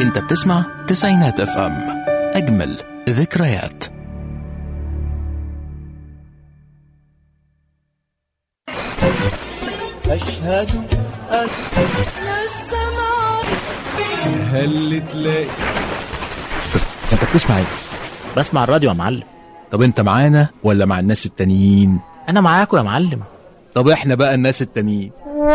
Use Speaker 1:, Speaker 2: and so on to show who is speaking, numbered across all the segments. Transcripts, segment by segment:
Speaker 1: انت بتسمع تسعينات اف ام اجمل ذكريات
Speaker 2: أشهد أن
Speaker 3: هل تلاقي
Speaker 1: انت بتسمع ايه
Speaker 4: بسمع الراديو يا معلم
Speaker 1: طب انت معانا ولا مع الناس التانيين
Speaker 4: انا معاكم يا معلم
Speaker 1: طب احنا بقى الناس التانيين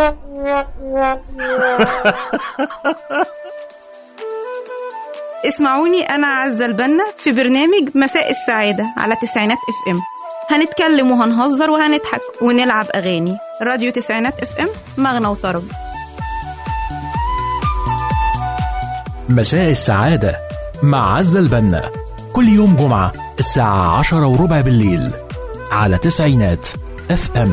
Speaker 5: اسمعوني أنا عزة البنا في برنامج مساء السعادة على تسعينات اف ام هنتكلم وهنهزر وهنضحك ونلعب أغاني راديو تسعينات اف ام مغنى وطرب
Speaker 1: مساء السعادة مع عزة البنا كل يوم جمعة الساعة عشرة وربع بالليل على تسعينات اف ام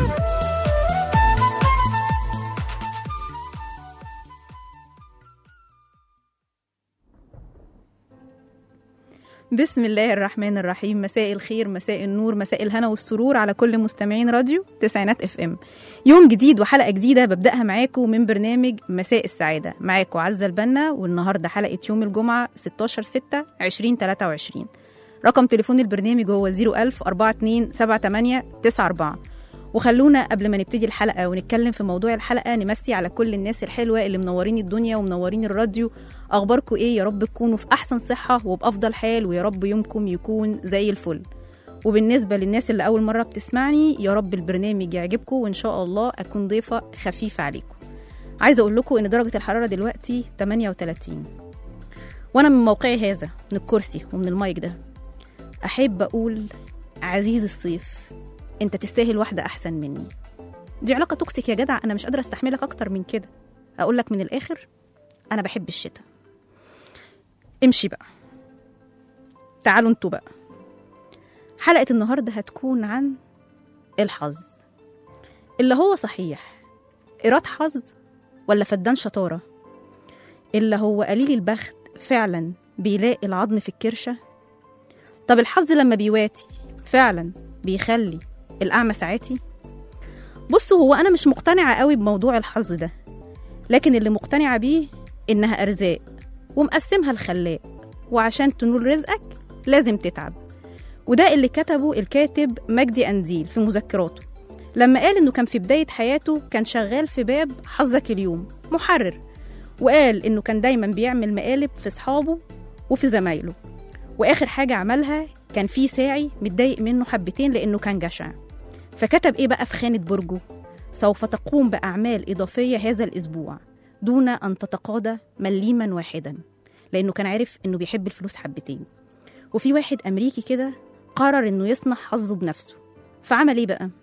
Speaker 5: بسم الله الرحمن الرحيم مساء الخير مساء النور مساء الهنا والسرور على كل مستمعين راديو تسعينات اف ام يوم جديد وحلقه جديده ببداها معاكم من برنامج مساء السعاده معاكم عزه البنا والنهارده حلقه يوم الجمعه 16 6 2023 رقم تليفون البرنامج هو 01000 42 78 94 وخلونا قبل ما نبتدي الحلقه ونتكلم في موضوع الحلقه نمسي على كل الناس الحلوه اللي منورين الدنيا ومنورين الراديو اخباركم ايه يا رب تكونوا في احسن صحه وبافضل حال ويا رب يومكم يكون زي الفل وبالنسبة للناس اللي أول مرة بتسمعني يا رب البرنامج يعجبكم وإن شاء الله أكون ضيفة خفيفة عليكم عايزة أقول لكم إن درجة الحرارة دلوقتي 38 وأنا من موقعي هذا من الكرسي ومن المايك ده أحب أقول عزيز الصيف أنت تستاهل واحدة أحسن مني دي علاقة توكسيك يا جدع أنا مش قادرة أستحملك أكتر من كده أقول لك من الآخر أنا بحب الشتاء امشي بقى تعالوا انتوا بقى حلقة النهاردة هتكون عن الحظ اللي هو صحيح إيراد حظ ولا فدان شطارة اللي هو قليل البخت فعلا بيلاقي العظم في الكرشة طب الحظ لما بيواتي فعلا بيخلي الأعمى ساعاتي بصوا هو أنا مش مقتنعة قوي بموضوع الحظ ده لكن اللي مقتنعة بيه إنها أرزاق ومقسمها الخلاق وعشان تنول رزقك لازم تتعب وده اللي كتبه الكاتب مجدي أنديل في مذكراته لما قال إنه كان في بداية حياته كان شغال في باب حظك اليوم محرر وقال إنه كان دايما بيعمل مقالب في صحابه وفي زمايله وآخر حاجة عملها كان في ساعي متضايق منه حبتين لأنه كان جشع فكتب إيه بقى في خانة برجه سوف تقوم بأعمال إضافية هذا الأسبوع دون أن تتقاضى مليما واحدا لأنه كان عارف إنه بيحب الفلوس حبتين وفي واحد أمريكي كده قرر إنه يصنع حظه بنفسه فعمل إيه بقى؟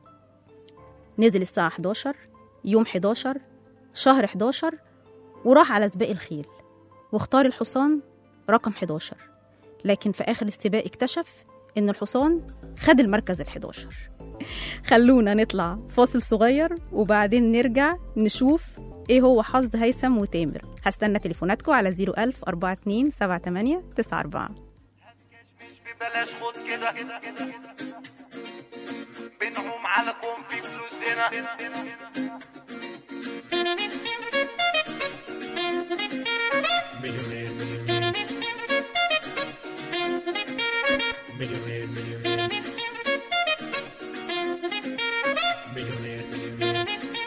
Speaker 5: نزل الساعة 11 يوم 11 شهر 11 وراح على سباق الخيل واختار الحصان رقم 11 لكن في آخر السباق اكتشف إن الحصان خد المركز ال 11 خلونا نطلع فاصل صغير وبعدين نرجع نشوف ايه هو حظ هيثم وتامر هستنى تليفوناتكم على 01000 42 78 94
Speaker 2: مش ببلاش خد كده بنعوم على كون في فلوس هنا
Speaker 3: مليونير مليونير مليونير مليونير مليونير مليونير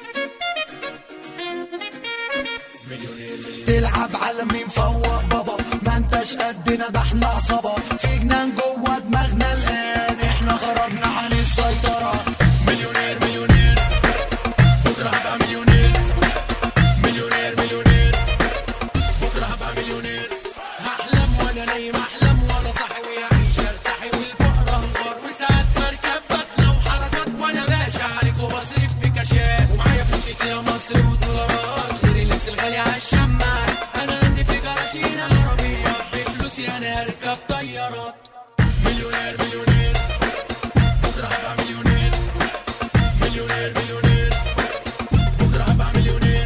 Speaker 3: مليونير مليونير
Speaker 6: تلعب على مين فوق بابا ما انتش قدنا ده احنا عصابة في جنان جوه دماغنا الآن احنا خرجنا عن السيطرة
Speaker 3: مليونير مليونير بكره هبقى مليونير مليونير مليونير بكره هبقى مليونير هحلم وانا نايم احلم وانا صاحي ويعيش ارتاحي والفقر انهار وساعات بركب بطلع وحركات وانا باشا عليك وبصرف في كاشات ومعايا فلوس يا مصر ودولارات غير اللبس الغالي على الشماعات انا عندي في جراشين عربيات بفلوسي انا هركب طيارات مليونير مليونير بكره هبقى مليونير مليونير مليونير بكره هبقى مليونير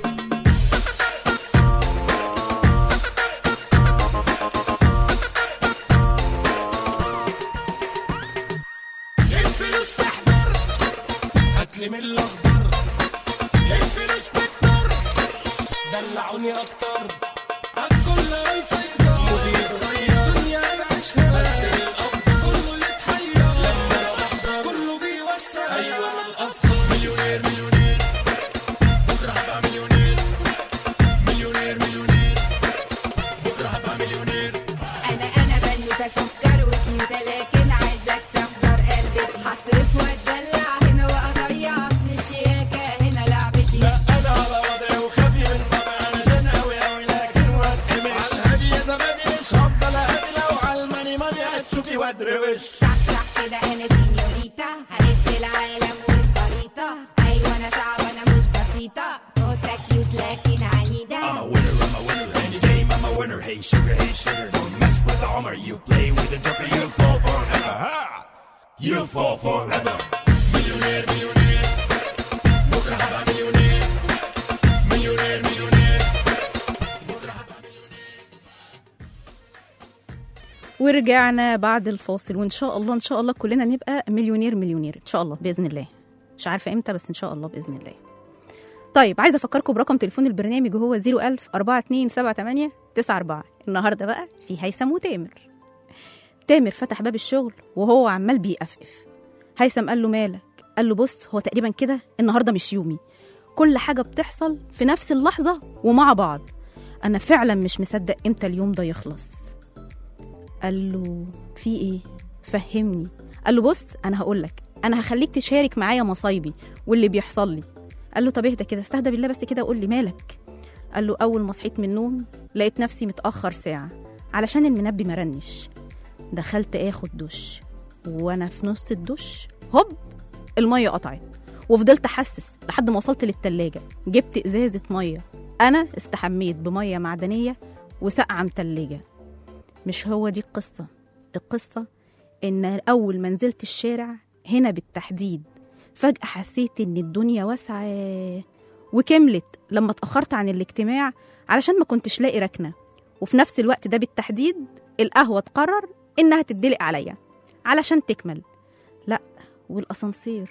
Speaker 3: الفلوس تحضر هاتلي من الاخضر الفلوس تكتر دلعوني اكتر هالكل
Speaker 7: live for forever.
Speaker 3: مليونير مليونير بكره هبقى مليونير مليونير مليونير بكره هبقى
Speaker 5: ورجعنا بعد الفاصل وان شاء الله ان شاء الله كلنا نبقى مليونير مليونير ان شاء الله باذن الله مش عارفه امتى بس ان شاء الله باذن الله طيب عايزه افكركم برقم تليفون البرنامج وهو 01000 4278 94 النهارده بقى في هيثم وتامر تامر فتح باب الشغل وهو عمال بيقفقف هيثم قال له مالك قال له بص هو تقريبا كده النهارده مش يومي كل حاجه بتحصل في نفس اللحظه ومع بعض انا فعلا مش مصدق امتى اليوم ده يخلص قال له في ايه فهمني قال له بص انا هقول لك انا هخليك تشارك معايا مصايبي واللي بيحصل لي قال له طب اهدى كده استهدى بالله بس كده وقول لي مالك قال له اول ما صحيت من النوم لقيت نفسي متاخر ساعه علشان المنبه مرنش دخلت اخد دش وانا في نص الدش هوب الميه قطعت وفضلت احسس لحد ما وصلت للتلاجة جبت ازازه ميه انا استحميت بميه معدنيه وسقعه متلجه مش هو دي القصة القصة إن أول ما نزلت الشارع هنا بالتحديد فجأة حسيت إن الدنيا واسعة وكملت لما اتأخرت عن الاجتماع علشان ما كنتش لاقي ركنة وفي نفس الوقت ده بالتحديد القهوة تقرر إنها تدلق عليا علشان تكمل لأ والأسانسير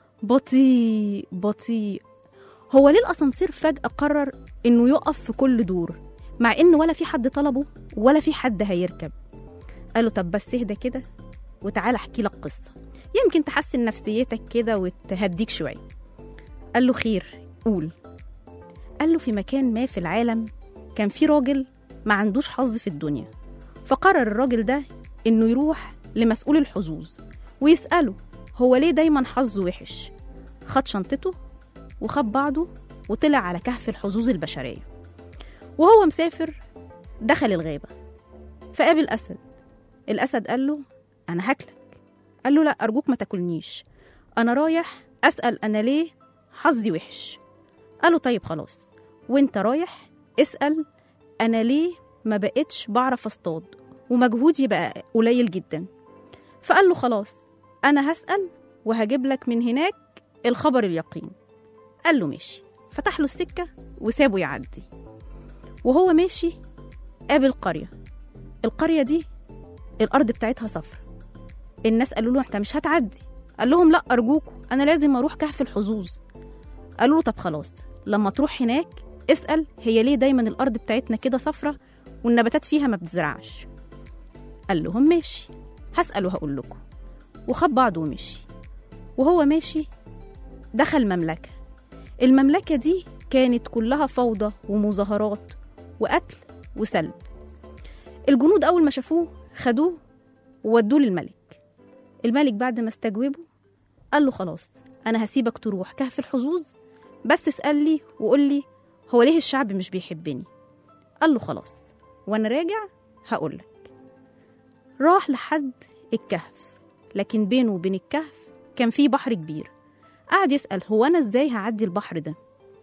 Speaker 5: بطيء بطيء هو ليه الأسانسير فجأة قرر إنه يقف في كل دور مع إن ولا في حد طلبه ولا في حد هيركب قاله طب بس اهدى كده وتعالى احكي لك قصة يمكن تحسن نفسيتك كده وتهديك شوية قال له خير قول قال له في مكان ما في العالم كان في راجل ما عندوش حظ في الدنيا فقرر الراجل ده إنه يروح لمسؤول الحظوظ ويسأله هو ليه دايما حظه وحش خد شنطته وخد بعضه وطلع على كهف الحظوظ البشرية وهو مسافر دخل الغابة فقابل أسد الأسد قال له أنا هاكلك قال له لا أرجوك ما تاكلنيش أنا رايح أسأل أنا ليه حظي وحش قال له طيب خلاص وانت رايح اسأل أنا ليه ما بقتش بعرف أصطاد ومجهودي بقى قليل جدا فقال له خلاص أنا هسأل وهجيب لك من هناك الخبر اليقين قال له ماشي فتح له السكة وسابه يعدي وهو ماشي قابل قرية القرية دي الأرض بتاعتها صفرة الناس قالوا له أنت مش هتعدي قال لهم لا أرجوكوا أنا لازم أروح كهف الحظوظ قالوا له طب خلاص لما تروح هناك اسأل هي ليه دايما الأرض بتاعتنا كده صفرة والنباتات فيها ما بتزرعش قال لهم ماشي هسأل وهقول لكم وخد بعضه ومشي وهو ماشي دخل مملكة المملكة دي كانت كلها فوضى ومظاهرات وقتل وسلب الجنود أول ما شافوه خدوه وودوه للملك الملك بعد ما استجوبه قال له خلاص أنا هسيبك تروح كهف الحظوظ بس اسأل لي وقول لي هو ليه الشعب مش بيحبني قال له خلاص وأنا راجع هقولك راح لحد الكهف لكن بينه وبين الكهف كان في بحر كبير قعد يسأل هو أنا إزاي هعدي البحر ده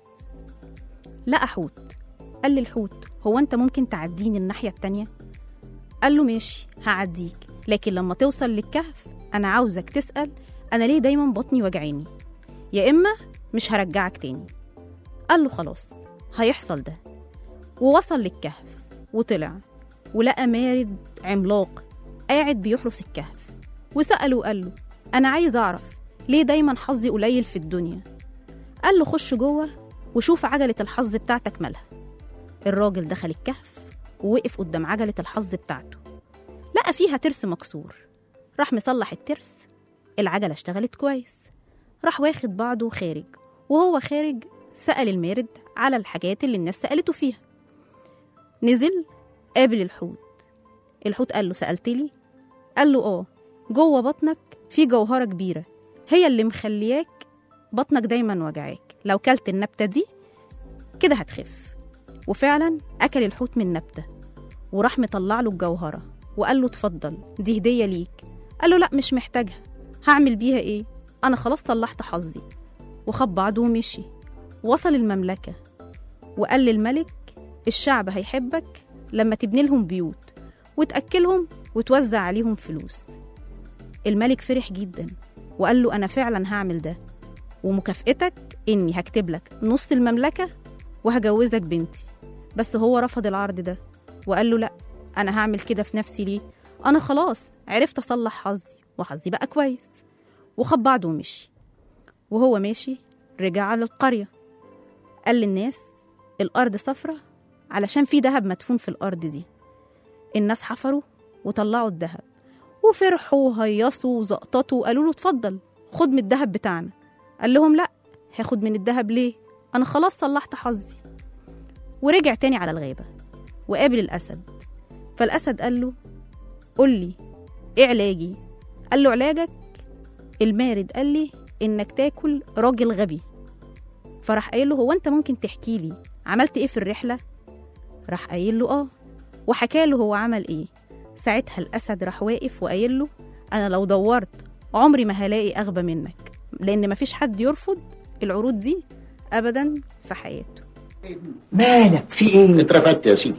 Speaker 5: لقى حوت قال للحوت هو أنت ممكن تعديني الناحية التانية قال له ماشي هعديك لكن لما توصل للكهف أنا عاوزك تسأل أنا ليه دايما بطني وجعاني يا إما مش هرجعك تاني قال له خلاص هيحصل ده ووصل للكهف وطلع ولقى مارد عملاق قاعد بيحرس الكهف وسأله وقال له أنا عايز أعرف ليه دايما حظي قليل في الدنيا قال له خش جوه وشوف عجلة الحظ بتاعتك مالها الراجل دخل الكهف ووقف قدام عجلة الحظ بتاعته لقى فيها ترس مكسور راح مصلح الترس العجلة اشتغلت كويس راح واخد بعضه وخارج وهو خارج سأل المارد على الحاجات اللي الناس سألته فيها نزل قابل الحوت الحوت قال له سألت لي قال له اه جوه بطنك في جوهرة كبيرة هي اللي مخلياك بطنك دايما وجعاك لو كلت النبتة دي كده هتخف وفعلا أكل الحوت من نبتة وراح مطلع له الجوهرة وقال له اتفضل دي هدية ليك قال له لا مش محتاجها هعمل بيها ايه أنا خلاص طلعت حظي وخد بعضه ومشي وصل المملكة وقال للملك الشعب هيحبك لما تبني لهم بيوت وتأكلهم وتوزع عليهم فلوس الملك فرح جدا وقال له أنا فعلا هعمل ده ومكافئتك إني هكتب لك نص المملكة وهجوزك بنتي بس هو رفض العرض ده وقال له لأ أنا هعمل كده في نفسي ليه أنا خلاص عرفت أصلح حظي وحظي بقى كويس وخد بعضه ومشي وهو ماشي رجع على القرية قال للناس الأرض صفرة علشان في دهب مدفون في الأرض دي الناس حفروا وطلعوا الدهب وفرحوا وهيصوا وزقططوا وقالوا له اتفضل خد من الدهب بتاعنا قال لهم لا هاخد من الدهب ليه أنا خلاص صلحت حظي ورجع تاني على الغابة وقابل الأسد فالأسد قال له قول لي إيه علاجي قال له علاجك المارد قال لي إنك تاكل راجل غبي فراح قايل له هو أنت ممكن تحكي لي عملت إيه في الرحلة راح قايل له آه وحكى له هو عمل إيه ساعتها الأسد راح واقف وقايل له أنا لو دورت عمري ما هلاقي أغبى منك لأن مفيش حد يرفض العروض دي أبدا في حياته
Speaker 7: مالك في ايه
Speaker 8: اترفدت يا سيدي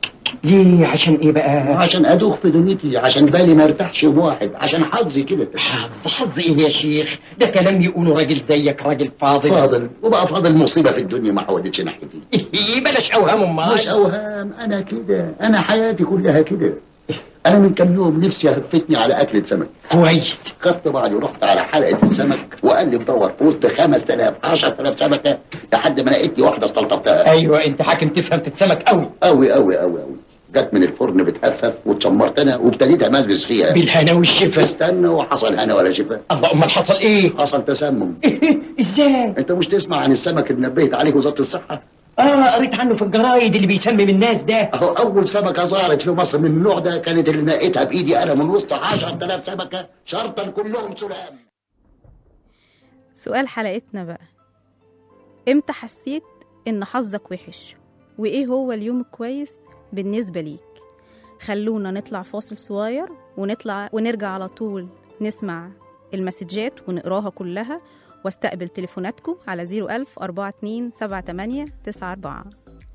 Speaker 7: ليه عشان ايه بقى
Speaker 8: عشان ادوخ في دنيتي عشان بالي ما ارتاحش واحد عشان حظي كده
Speaker 7: حظ حظ ايه يا شيخ ده كلام يقوله راجل زيك راجل فاضل
Speaker 8: فاضل وبقى فاضل مصيبه في الدنيا ما حودتش ناحيتي
Speaker 7: ايه بلاش اوهام امال
Speaker 8: مش اوهام انا كده انا حياتي كلها كده انا من كام يوم نفسي هفتني على اكله سمك
Speaker 7: كويس
Speaker 8: خدت بعضي ورحت على حلقه السمك وقال لي بدور في وسط 5000 10000 سمكه لحد ما لقيت لي واحده استلطفتها
Speaker 7: ايوه انت حاكم تفهم في السمك قوي
Speaker 8: قوي قوي قوي قوي جت من الفرن بتهفف واتشمرت انا وابتديت امزمز فيها
Speaker 7: بالهنا والشفا
Speaker 8: استنى وحصل هنا ولا شفا
Speaker 7: الله امال حصل ايه
Speaker 8: حصل تسمم
Speaker 7: ازاي
Speaker 8: انت مش تسمع عن السمك اللي نبهت عليه وزاره الصحه
Speaker 7: اه قريت عنه في الجرايد اللي بيسمم الناس ده
Speaker 8: اهو اول سمكه ظهرت في مصر من النوع ده كانت اللي نقيتها بايدي انا من وسط 10000 سمكه شرطا كلهم سلام
Speaker 5: سؤال حلقتنا بقى امتى حسيت ان حظك وحش وايه هو اليوم الكويس بالنسبة ليك خلونا نطلع فاصل صغير ونطلع ونرجع على طول نسمع المسجات ونقراها كلها واستقبل تليفوناتكم على 01000 42 78 94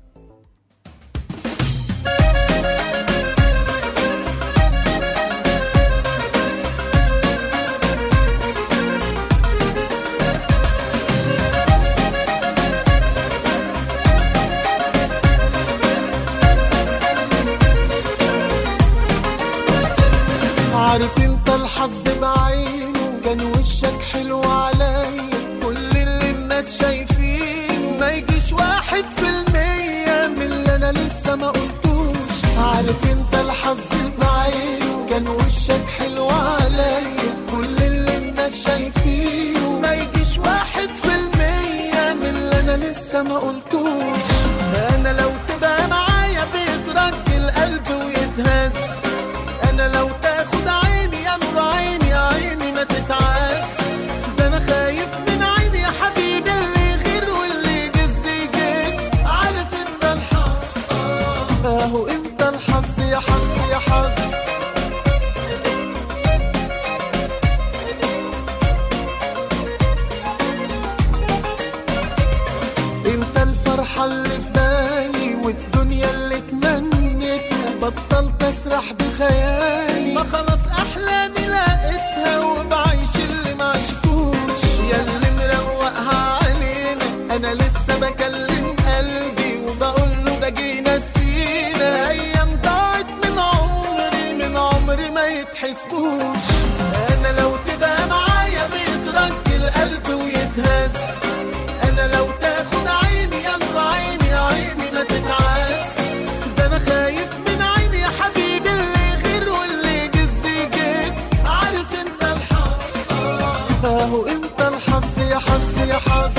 Speaker 6: عارف انت الحظ بعينه كان وشك حلو عليا كل اللي الناس شايفينه ما يجيش واحد في المية من اللي انا لسه ما قلتوش عارف انت الحظ بعينه كان وشك حلو عليا كل اللي الناس شايفينه ما يجيش واحد في المية من اللي انا لسه ما قلتوش انا لو تبقى معايا بيترج القلب ويتهز انا لو تاخد عيني يا نور عيني يا عيني ما تتعز ده انا خايف من عيني يا حبيبي اللي يغير واللي يجز يجز عارف انت الحظ آه، اهو انت الحظ يا حظ يا حظ انت الفرحة اللي في بالي والدنيا اللي اتمنيتها بطلت اسرح بخيالي ما خلاص احلامي لقيتها وبعيش اللي ما عشتوش يا اللي مروقها علينا انا لسه بكلم قلبي وبقول له ده جينا نسينا ايام ضاعت من عمري من عمري ما يتحسبوش انا لو تبقى معايا بيترج القلب ويتهز انا لو تاخد عيني يا نور عيني يا عيني ما تتعز ده انا خايف من عيني يا حبيبي اللي يغير واللي يجز يجز عارف انت الحظ آه، اهو انت الحظ يا حظ يا حظ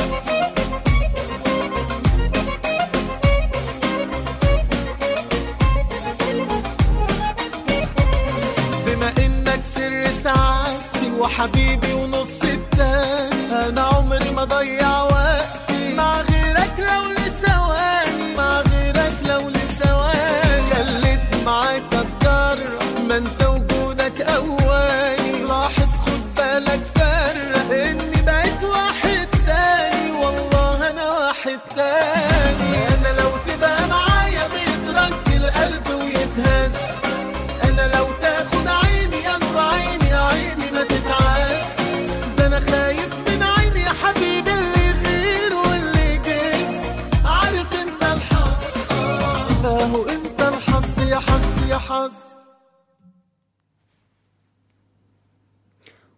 Speaker 6: بما انك سر سعادتي وحبيبي ونص التاني انا عمري ما ضيع وقتي مع غيرك لو لثواني مع غيرك لو لثواني خليت معاك اتجرب ما انت وجودك اواني لاحظ خد بالك فرق اني بقيت واحد تاني والله انا واحد تاني انا لو تبقى معايا بيترج القلب ويتهز انا لو تاخد عيني يا نور عيني يا عيني ما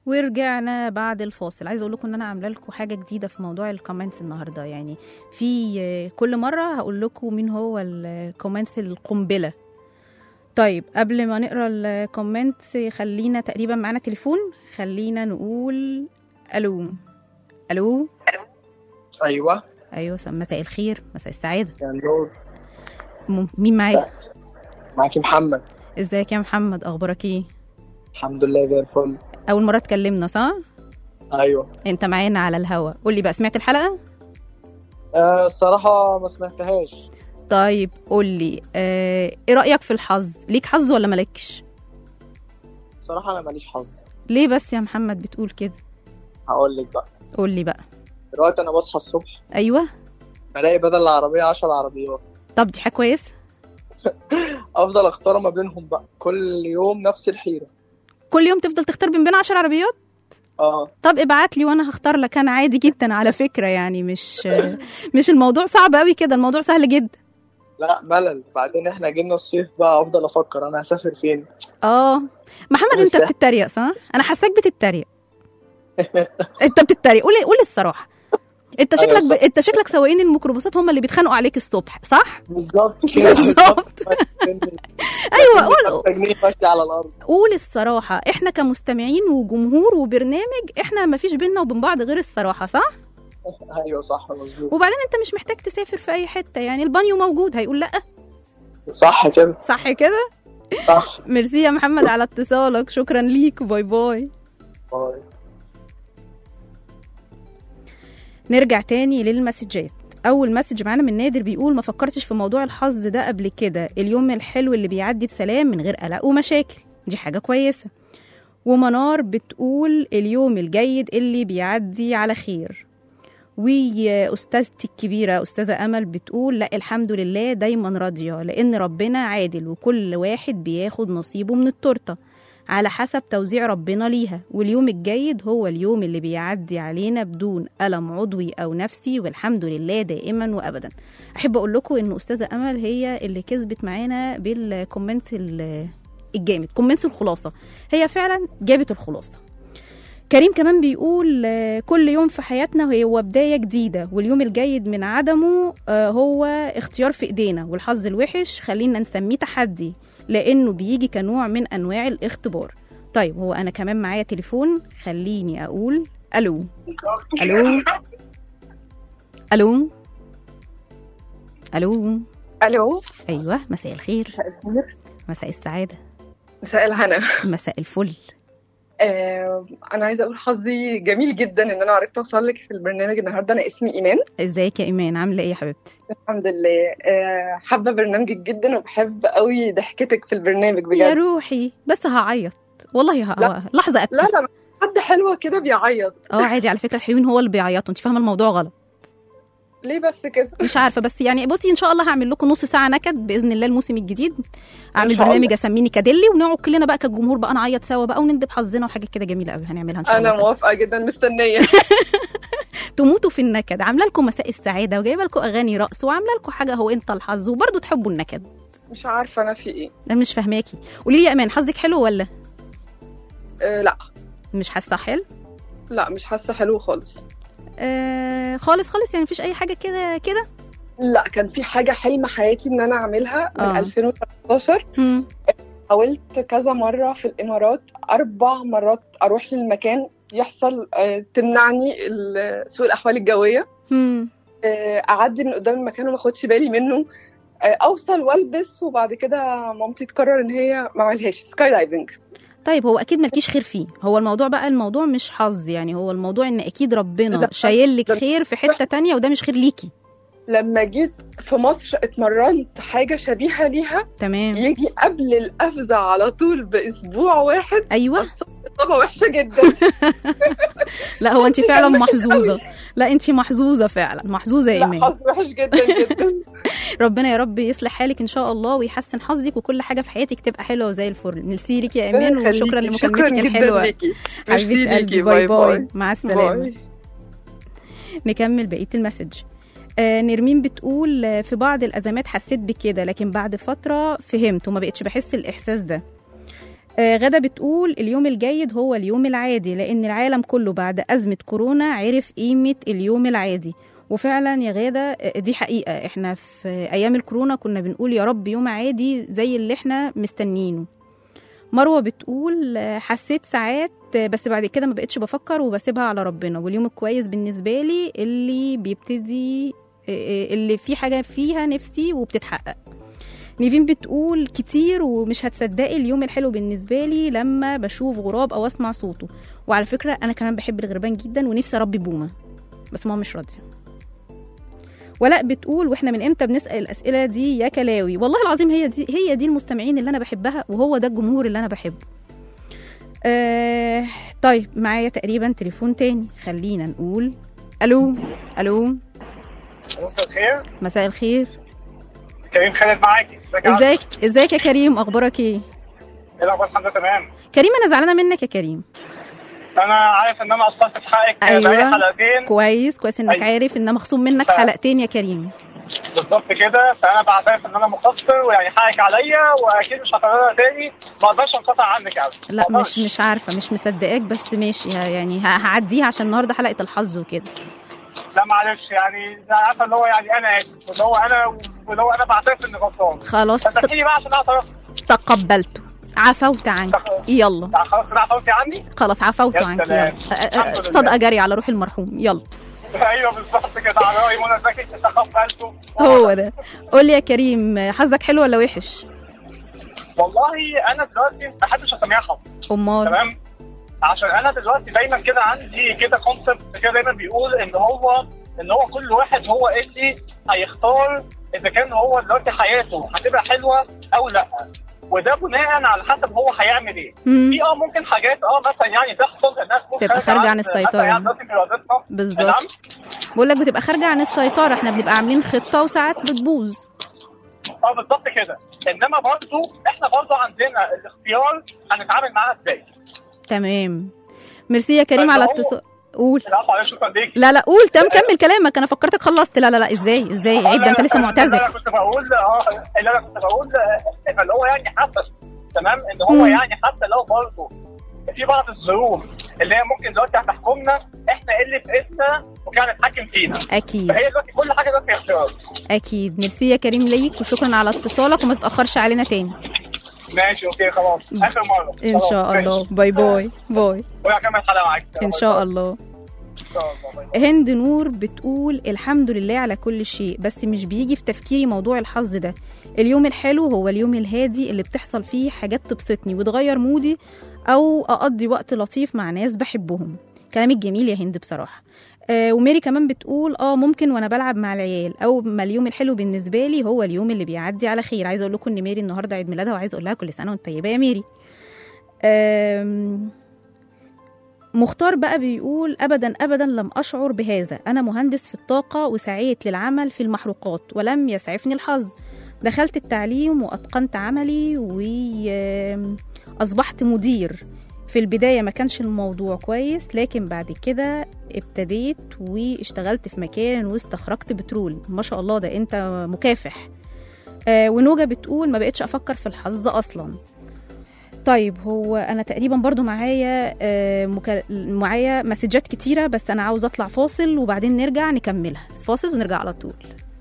Speaker 5: ورجعنا بعد الفاصل عايزه اقول لكم ان انا عامله لكم حاجه جديده في موضوع الكومنتس النهارده يعني في آه، كل مره هقول لكم مين هو الكومنتس القنبله طيب قبل ما نقرا الكومنتس خلينا تقريبا معانا تليفون خلينا نقول الو الو
Speaker 9: ايوه
Speaker 5: ايوه مساء الخير مساء السعاده
Speaker 9: يا نور
Speaker 5: م- مين معايا
Speaker 9: معاكي محمد
Speaker 5: ازيك يا محمد اخبارك ايه
Speaker 9: الحمد لله زي الفل
Speaker 5: اول مره اتكلمنا صح
Speaker 9: ايوه
Speaker 5: انت معانا على الهوا قولي بقى سمعت الحلقه
Speaker 9: آه الصراحه ما سمعتهاش
Speaker 5: طيب قولي آه ايه رايك في الحظ ليك حظ ولا مالكش
Speaker 9: صراحه انا ماليش حظ
Speaker 5: ليه بس يا محمد بتقول كده
Speaker 9: هقول لك بقى
Speaker 5: قولي بقى
Speaker 9: دلوقتي انا بصحى الصبح
Speaker 5: ايوه
Speaker 9: بلاقي بدل العربيه 10 عربيات
Speaker 5: طب دي حاجه كويسه
Speaker 9: افضل اختار ما بينهم بقى كل يوم نفس الحيره
Speaker 5: كل يوم تفضل تختار بين بين 10 عربيات
Speaker 9: اه
Speaker 5: طب ابعت لي وانا هختار لك انا عادي جدا على فكره يعني مش مش الموضوع صعب قوي كده الموضوع سهل جدا
Speaker 9: لا ملل بعدين احنا جينا الصيف بقى افضل افكر انا هسافر فين
Speaker 5: اه محمد انت
Speaker 9: بس-
Speaker 5: بتتريق صح انا حاساك بتتريق انت بتتريق قولي قولي الصراحه انت
Speaker 9: أيوة
Speaker 5: شكلك ب...
Speaker 9: صح.
Speaker 5: انت شكلك سواقين الميكروباصات هم اللي بيتخانقوا عليك الصبح صح
Speaker 9: بالظبط كده
Speaker 5: بالظبط. ايوه قول
Speaker 9: 5 جنيه ماشي على الارض
Speaker 5: قول الصراحه احنا كمستمعين وجمهور وبرنامج احنا ما فيش بينا وبين بعض غير الصراحه صح
Speaker 9: ايوه صح مظبوط
Speaker 5: وبعدين انت مش محتاج تسافر في اي حته يعني البانيو موجود هيقول لا
Speaker 9: صح كده
Speaker 5: صح كده
Speaker 9: صح
Speaker 5: ميرسي يا محمد على اتصالك شكرا ليك باي باي
Speaker 9: باي.
Speaker 5: نرجع تاني للمسجات اول مسج معانا من نادر بيقول ما فكرتش في موضوع الحظ ده قبل كده اليوم الحلو اللي بيعدي بسلام من غير قلق ومشاكل دي حاجه كويسه ومنار بتقول اليوم الجيد اللي بيعدي على خير وأستاذتي الكبيرة أستاذة أمل بتقول لا الحمد لله دايما راضية لأن ربنا عادل وكل واحد بياخد نصيبه من التورتة على حسب توزيع ربنا ليها واليوم الجيد هو اليوم اللي بيعدي علينا بدون ألم عضوي أو نفسي والحمد لله دائما وأبدا أحب أقول لكم إن أستاذة أمل هي اللي كسبت معانا بالكومنت ال- الجامد كومنتس الخلاصة هي فعلا جابت الخلاصة كريم كمان بيقول آه، كل يوم في حياتنا هو بداية جديدة واليوم الجيد من عدمه آه، هو اختيار في ايدينا والحظ الوحش خلينا نسميه تحدي لانه بيجي كنوع من انواع الاختبار طيب هو انا كمان معايا تليفون خليني اقول الو الو الو الو
Speaker 10: الو
Speaker 5: ايوه مساء الخير مساء السعاده
Speaker 10: مساء الهنا
Speaker 5: مساء الفل
Speaker 10: آه، انا عايزه اقول حظي جميل جدا ان انا عرفت اوصل لك في البرنامج النهارده انا اسمي ايمان
Speaker 5: ازيك يا ايمان عامله ايه يا حبيبتي
Speaker 10: الحمد لله آه، حابه برنامجك جدا وبحب قوي ضحكتك في البرنامج
Speaker 5: يا
Speaker 10: بجد
Speaker 5: روحي بس هعيط والله ه...
Speaker 10: لا.
Speaker 5: لحظه ابكي
Speaker 10: لا لا حد حلوه كده بيعيط
Speaker 5: اه عادي على فكره الحلوين هو اللي بيعيطوا انت فاهمه الموضوع غلط
Speaker 10: ليه بس كده
Speaker 5: مش عارفه بس يعني بصي ان شاء الله هعمل لكم نص ساعه نكد باذن الله الموسم الجديد اعمل
Speaker 10: شاء
Speaker 5: برنامج
Speaker 10: الله.
Speaker 5: اسميني كاديلي ونقعد كلنا بقى كجمهور بقى نعيط سوا بقى وندب حظنا وحاجات كده جميله قوي هنعملها ان شاء الله
Speaker 10: انا
Speaker 5: سوا.
Speaker 10: موافقه جدا مستنيه
Speaker 5: تموتوا في النكد عامله لكم مساء السعاده وجايبه لكم اغاني رقص وعامله لكم حاجه هو انت الحظ وبرضه تحبوا النكد
Speaker 10: مش عارفه انا في ايه
Speaker 5: انا مش فاهماكي قولي لي يا امان حظك حلو ولا
Speaker 10: آه لا
Speaker 5: مش حاسه حلو
Speaker 10: لا مش حاسه حلو خالص
Speaker 5: آه خالص خالص يعني مفيش اي حاجه كده كده
Speaker 10: لا كان في حاجه حلم حياتي ان انا اعملها من
Speaker 5: آه.
Speaker 10: 2013
Speaker 5: مم.
Speaker 10: حاولت كذا مرة في الإمارات أربع مرات أروح للمكان يحصل آه، تمنعني ال- سوء الأحوال الجوية
Speaker 5: مم.
Speaker 10: آه، أعدي من قدام المكان وما أخدش بالي منه آه، أوصل وألبس وبعد كده مامتي تقرر إن هي ما عملهاش سكاي دايفنج
Speaker 5: طيب هو اكيد مالكيش خير فيه هو الموضوع بقى الموضوع مش حظ يعني هو الموضوع ان اكيد ربنا
Speaker 10: ده-
Speaker 5: شايل لك
Speaker 10: ده-
Speaker 5: خير في حته تانية وده مش خير ليكي
Speaker 10: لما جيت في مصر اتمرنت حاجة شبيهة ليها
Speaker 5: تمام
Speaker 10: يجي قبل القفزة على طول بأسبوع واحد
Speaker 5: ايوه
Speaker 10: إصابة وحشة جدا
Speaker 5: لا هو انت فعلا
Speaker 10: كان وحش
Speaker 5: محظوظه لا انت محظوظه فعلا محظوظه يا
Speaker 10: لا
Speaker 5: ايمان
Speaker 10: حظ وحش جدا جدا
Speaker 5: ربنا يا رب يصلح حالك ان شاء الله ويحسن حظك وكل حاجه في حياتك تبقى حلوه وزي الفل ميرسي ليك يا ايمان
Speaker 10: ربنا
Speaker 5: وشكرا
Speaker 10: يخليكي.
Speaker 5: لمكالمتك
Speaker 10: شكراً جداً
Speaker 5: الحلوه
Speaker 10: ليكي. ميرسي
Speaker 5: حبيبه
Speaker 10: ليكي.
Speaker 5: قلبي باي باي
Speaker 10: باي.
Speaker 5: مع السلامه
Speaker 10: باي.
Speaker 5: نكمل بقيه المسج آه نرمين بتقول آه، في بعض الازمات حسيت بكده لكن بعد فتره فهمت وما بقتش بحس الاحساس ده آه غدا بتقول اليوم الجيد هو اليوم العادي لأن العالم كله بعد أزمة كورونا عرف قيمة اليوم العادي وفعلا يا غادة آه، دي حقيقة احنا في أيام الكورونا كنا بنقول يا رب يوم عادي زي اللي احنا مستنيينه مروة بتقول آه، حسيت ساعات آه، بس بعد كده ما بقتش بفكر وبسيبها على ربنا واليوم الكويس بالنسبة لي اللي بيبتدي آه، آه، اللي في حاجة فيها نفسي وبتتحقق نيفين بتقول كتير ومش هتصدقي اليوم الحلو بالنسبة لي لما بشوف غراب أو أسمع صوته وعلى فكرة أنا كمان بحب الغربان جدا ونفسي أربي بومة بس ماما مش راضية ولاء بتقول واحنا من امتى بنسال الاسئله دي يا كلاوي والله العظيم هي دي هي دي المستمعين اللي انا بحبها وهو ده الجمهور اللي انا بحبه آه طيب معايا تقريبا تليفون تاني خلينا نقول الو الو
Speaker 11: مساء الخير
Speaker 5: مساء الخير
Speaker 11: كريم خالد معاكي ازيك يا عم؟
Speaker 5: ازيك ازيك يا كريم اخبارك ايه
Speaker 11: ايه الاخبار الحمد لله تمام
Speaker 5: كريم انا زعلانه منك يا كريم
Speaker 11: انا عارف ان انا قصرت في حقك بقالي
Speaker 5: ايوه
Speaker 11: حلقتين
Speaker 5: كويس كويس انك
Speaker 11: أيوة.
Speaker 5: عارف ان مخصوم منك حلقتين يا كريم
Speaker 11: بالظبط كده فانا بعترف ان انا مقصر ويعني حقك عليا واكيد مش هكررها تاني ما اقدرش انقطع عنك يعني
Speaker 5: لا مش مش عارفه مش مصدقاك بس ماشي ه- يعني ه- هعديها عشان النهارده حلقه الحظ وكده
Speaker 11: لا معلش يعني ده عارفه اللي هو يعني انا اسف واللي هو انا واللي هو انا بعترف اني غلطان
Speaker 5: خلاص
Speaker 11: بس احكي لي بقى عشان اعترف
Speaker 5: تقبلته عفوت عنك يلا
Speaker 11: خلاص كده اعترفتي عني
Speaker 5: خلاص عفوت
Speaker 11: يا
Speaker 5: عنك
Speaker 11: سلام.
Speaker 5: يلا أ- أ-
Speaker 11: الحمد لله.
Speaker 5: صدقه جري على روح المرحوم يلا
Speaker 11: ايوه بالظبط كده على راي منى زكي تقبلته
Speaker 5: هو ده قول لي يا كريم حظك حلو ولا وحش
Speaker 11: والله انا دلوقتي ما بحبش اسميها حظ
Speaker 5: امال
Speaker 11: تمام عشان انا دلوقتي دايما كده عندي كده كونسبت كده دايما بيقول ان هو ان هو كل واحد هو اللي هيختار اذا كان هو دلوقتي حياته هتبقى حلوه او لا وده بناء على حسب هو هيعمل ايه
Speaker 5: مم.
Speaker 11: في اه ممكن حاجات اه مثلا يعني تحصل انها تكون
Speaker 5: تبقى خارجة عن
Speaker 11: مثلاً
Speaker 5: السيطرة.
Speaker 11: يعني دلوقتي في رياضتنا
Speaker 5: بالظبط
Speaker 11: نعم؟
Speaker 5: بقول لك بتبقى خارجه عن السيطره احنا بنبقى عاملين خطه وساعات بتبوظ
Speaker 11: اه بالظبط كده انما برضو احنا برضو عندنا الاختيار هنتعامل معاها ازاي
Speaker 5: تمام ميرسي يا كريم
Speaker 11: فاللي
Speaker 5: على
Speaker 11: هو-
Speaker 5: اتصال قول
Speaker 11: العفو عليك شكرا ليك
Speaker 5: لا لا قول تم كمل كلامك انا فكرتك خلصت لا لا لا ازاي ازاي عيب ده انت لسه
Speaker 11: اللي
Speaker 5: معتذر
Speaker 11: انا كنت بقول اه اللي انا كنت بقول آه، اللي هو يعني حسب تمام ان هو
Speaker 5: مم.
Speaker 11: يعني حتى لو برضه في بعض الظروف اللي هي ممكن دلوقتي هتحكمنا احنا اللي في ايدنا وكان نتحكم فينا
Speaker 5: اكيد
Speaker 11: فهي دلوقتي كل حاجه دلوقتي اختيارات
Speaker 5: اكيد ميرسي يا كريم ليك وشكرا على اتصالك وما تتاخرش علينا تاني
Speaker 11: ماشي اوكي خلاص اخر مره
Speaker 5: ان شاء الله باي باي باي
Speaker 11: وهكمل الحلقه معاك
Speaker 5: ان شاء الله
Speaker 11: ان شاء الله باي.
Speaker 5: هند نور بتقول الحمد لله على كل شيء بس مش بيجي في تفكيري موضوع الحظ ده اليوم الحلو هو اليوم الهادي اللي بتحصل فيه حاجات تبسطني وتغير مودي او اقضي وقت لطيف مع ناس بحبهم كلامك جميل يا هند بصراحه آه وميري كمان بتقول اه ممكن وانا بلعب مع العيال او ما اليوم الحلو بالنسبه لي هو اليوم اللي بيعدي على خير عايزه اقول لكم ان ميري النهارده عيد ميلادها وعايزه اقول لها كل سنه وانت طيبه يا ميري آم، مختار بقى بيقول ابدا ابدا لم اشعر بهذا انا مهندس في الطاقه وسعيت للعمل في المحروقات ولم يسعفني الحظ دخلت التعليم واتقنت عملي واصبحت مدير في البدايه ما كانش الموضوع كويس لكن بعد كده ابتديت واشتغلت في مكان واستخرجت بترول ما شاء الله ده انت مكافح آه ونوجة بتقول ما بقتش افكر في الحظ اصلا طيب هو انا تقريبا برضو معايا آه مكا... معايا مسجات كتيره بس انا عاوز اطلع فاصل وبعدين نرجع نكملها فاصل ونرجع على طول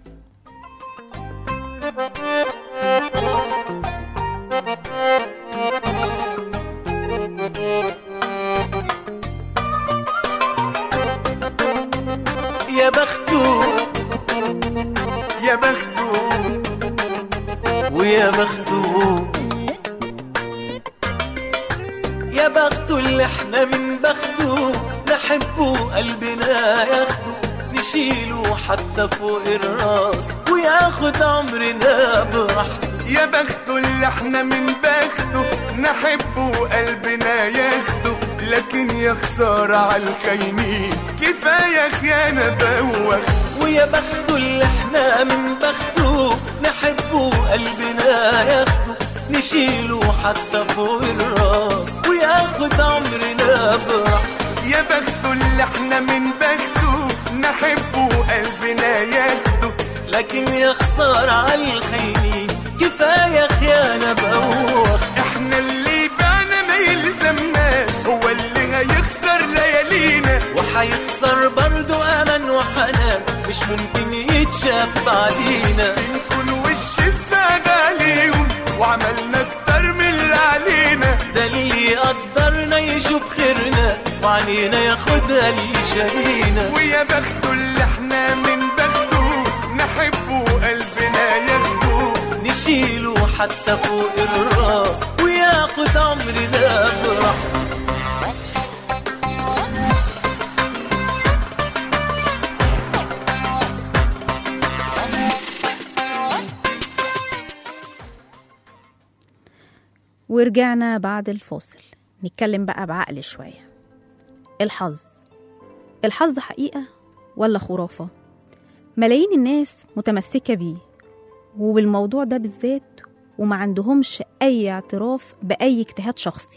Speaker 6: يا بخته يا بخته ويا بخته يا بخته اللي احنا من بخته نحبه قلبنا ياخده نشيله حتى فوق الراس وياخد عمرنا براحته
Speaker 12: يا بخته اللي احنا من بخته نحبه قلبنا ياخده لكن يا خسارة على الخاينين كفاية خيانة بوخ
Speaker 6: ويا بخته اللي احنا من بخته نحبه قلبنا ياخده نشيله حتى فوق الراس وياخد عمرنا براحته
Speaker 12: يا بخته اللي احنا من بخته نحبه قلبنا ياخده
Speaker 6: لكن يا خسارة على الخاينين كفاية خيانة بوخ
Speaker 12: احنا اللي بعنا
Speaker 13: ممكن يتشاف بعدينا
Speaker 12: نكون وش السادة عليهم وعملنا اكتر من اللي علينا
Speaker 13: ده اللي يقدرنا يشوف خيرنا وعنينا ياخدها اللي شارينا
Speaker 12: ويا بخته اللي احنا من بخته نحبه قلبنا ياخده
Speaker 13: نشيله حتى فوق الراس وياخد عمرنا براحته
Speaker 5: ورجعنا بعد الفاصل نتكلم بقى بعقل شوية الحظ الحظ حقيقة ولا خرافة ملايين الناس متمسكة بيه وبالموضوع ده بالذات وما عندهمش أي اعتراف بأي اجتهاد شخصي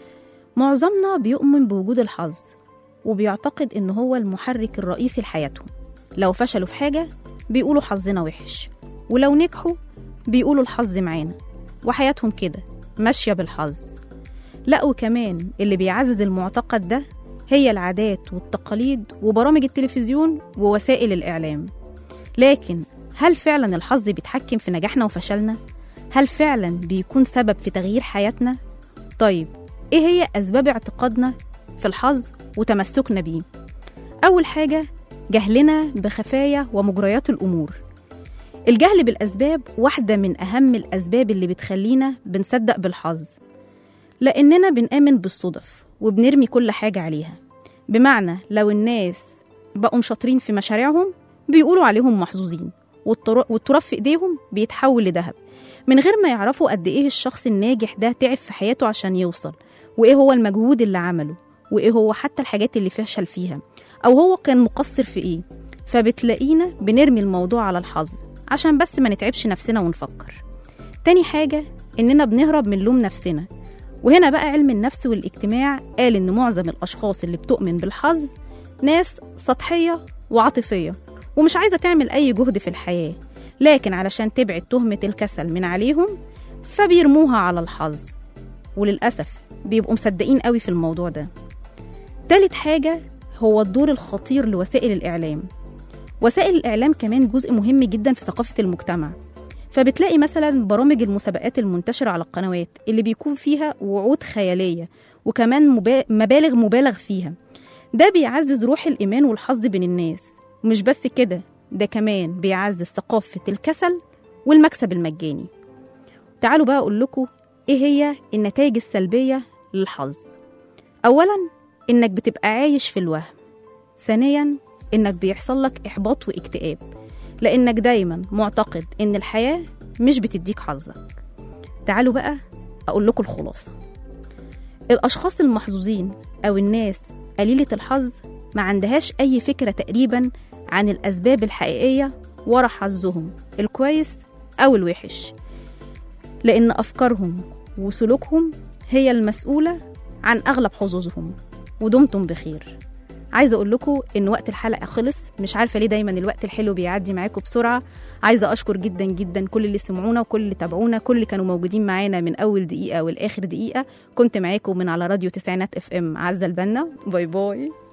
Speaker 5: معظمنا بيؤمن بوجود الحظ وبيعتقد إن هو المحرك الرئيسي لحياتهم لو فشلوا في حاجة بيقولوا حظنا وحش ولو نجحوا بيقولوا الحظ معانا وحياتهم كده ماشية بالحظ لا وكمان اللي بيعزز المعتقد ده هي العادات والتقاليد وبرامج التلفزيون ووسائل الإعلام لكن هل فعلا الحظ بيتحكم في نجاحنا وفشلنا؟ هل فعلا بيكون سبب في تغيير حياتنا؟ طيب إيه هي أسباب اعتقادنا في الحظ وتمسكنا بيه؟ أول حاجة جهلنا بخفايا ومجريات الأمور الجهل بالأسباب واحدة من أهم الأسباب اللي بتخلينا بنصدق بالحظ لأننا بنآمن بالصدف وبنرمي كل حاجة عليها بمعنى لو الناس بقوا شاطرين في مشاريعهم بيقولوا عليهم محظوظين والتر- والتراب في إيديهم بيتحول لذهب من غير ما يعرفوا قد إيه الشخص الناجح ده تعب في حياته عشان يوصل وإيه هو المجهود اللي عمله وإيه هو حتى الحاجات اللي فشل فيها أو هو كان مقصر في إيه فبتلاقينا بنرمي الموضوع على الحظ عشان بس ما نتعبش نفسنا ونفكر تاني حاجة إننا بنهرب من لوم نفسنا وهنا بقى علم النفس والاجتماع قال إن معظم الأشخاص اللي بتؤمن بالحظ ناس سطحية وعاطفية ومش عايزة تعمل أي جهد في الحياة لكن علشان تبعد تهمة الكسل من عليهم فبيرموها على الحظ وللأسف بيبقوا مصدقين قوي في الموضوع ده تالت حاجة هو الدور الخطير لوسائل الإعلام وسائل الإعلام كمان جزء مهم جدا في ثقافة المجتمع فبتلاقي مثلا برامج المسابقات المنتشرة على القنوات اللي بيكون فيها وعود خيالية وكمان مبا- مبالغ مبالغ فيها ده بيعزز روح الإيمان والحظ بين الناس ومش بس كده ده كمان بيعزز ثقافة الكسل والمكسب المجاني تعالوا بقى أقول لكم إيه هي النتائج السلبية للحظ أولا إنك بتبقى عايش في الوهم ثانيا إنك بيحصل لك إحباط واكتئاب لأنك دايما معتقد إن الحياة مش بتديك حظك تعالوا بقى أقول لكم الخلاصة الأشخاص المحظوظين أو الناس قليلة الحظ ما عندهاش أي فكرة تقريبا عن الأسباب الحقيقية ورا حظهم الكويس أو الوحش لأن أفكارهم وسلوكهم هي المسؤولة عن أغلب حظوظهم ودمتم بخير عايزه اقول لكم ان وقت الحلقه خلص مش عارفه ليه دايما الوقت الحلو بيعدي معاكم بسرعه عايزه اشكر جدا جدا كل اللي سمعونا وكل اللي تابعونا كل اللي كانوا موجودين معانا من اول دقيقه والاخر دقيقه كنت معاكم من على راديو تسعينات اف ام عزه البنا باي باي